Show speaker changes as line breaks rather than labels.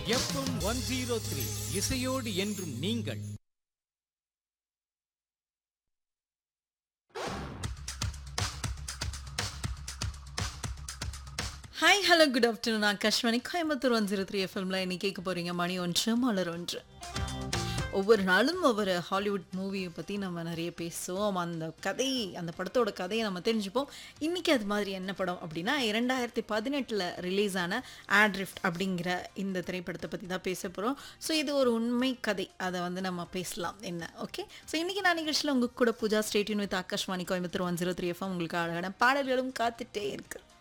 FM one zero three இசையோடு என்றும் நீங்கள்
hi hello good afternoon Akashvani Coimbatore one zero three எஃப்எம்ல இன்னைக்கு கேட்க போறீங்க மணி ஒன்று மலர் ஒன்று ஒவ்வொரு நாளும் ஒவ்வொரு ஹாலிவுட் மூவியை பற்றி நம்ம நிறைய பேசுவோம் அந்த கதை அந்த படத்தோட கதையை நம்ம தெரிஞ்சுப்போம் இன்றைக்கி அது மாதிரி என்ன படம் அப்படின்னா இரண்டாயிரத்தி பதினெட்டில் ரிலீஸ் ஆன ஆட்ரிஃப்ட் அப்படிங்கிற இந்த திரைப்படத்தை பற்றி தான் பேச போகிறோம் ஸோ இது ஒரு உண்மை கதை அதை வந்து நம்ம பேசலாம் என்ன ஓகே ஸோ இன்றைக்கி நான் நிகழ்ச்சியில் உங்கள் கூட Pooja stay tune with Akashvani Coimbatore one zero three FM உங்களுக்கு அழகான பாடல்களும் காத்துட்டே இருக்குது